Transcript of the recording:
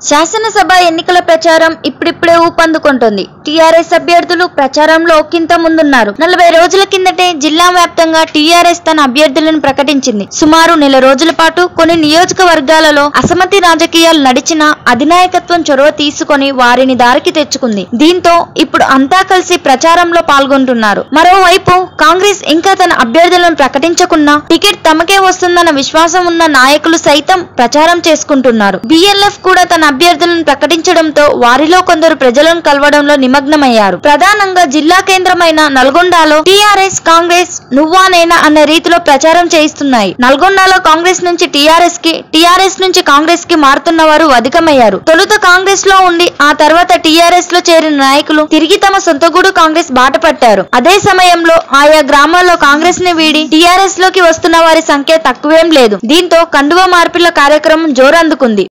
శాసనసభ ఎన్నికల ప్రచారం ఇప్పుడిప్పుడే ఊపందుకుంటోంది టీఆర్ఎస్ అభ్యర్థులు ప్రచారంలో ఒకంత ముందున్నారు నలభై రోజుల కిందటే జిల్లా వ్యాప్తంగా టీఆర్ఎస్ తన అభ్యర్థులను ప్రకటించింది సుమారు నెల రోజుల పాటు కొన్ని నియోజకవర్గాలలో అసమతి రాజకీయాలు నడిచిన అధినాయకత్వం చొరవ తీసుకొని వారిని దారికి తెచ్చుకుంది దీంతో ఇప్పుడు అంతా కలిసి ప్రచారంలో పాల్గొంటున్నారు మరోవైపు కాంగ్రెస్ ఇంకా తన అభ్యర్థులను ప్రకటించకున్నా టికెట్ తమకే వస్తుందన్న విశ్వాసం ఉన్న నాయకులు సైతం ప్రచారం చేసుకుంటున్నారు బిఎల్ఎఫ్ కూడా తన అభ్యర్థులను ప్రకటించడంతో వారిలో కొందరు ప్రజలను కలవడంలో నిమగ్నమయ్యారు ప్రధానంగా జిల్లా కేంద్రమైన నల్గొండలో టీఆర్ఎస్ కాంగ్రెస్ నువ్వా నేనా అన్న రీతిలో ప్రచారం చేయిస్తున్నాయి నల్గొండలో కాంగ్రెస్ నుంచి టీఆర్ఎస్ కి టీఆర్ఎస్ నుంచి కాంగ్రెస్ కి మారుతున్న వారు అధికమయ్యారు తొలుత కాంగ్రెస్ లో ఉండి ఆ తర్వాత టీఆర్ఎస్ లో చేరిన నాయకులు తిరిగి తమ సొంత గూడు కాంగ్రెస్ బాట పట్టారు అదే సమయంలో ఆయా గ్రామాల్లో కాంగ్రెస్ ని వీడి టీఆర్ఎస్ లోకి వస్తున్న వారి సంఖ్య తక్కువేం లేదు దీంతో కండువ మార్పిళ్ల కార్యక్రమం జోరందుకుంది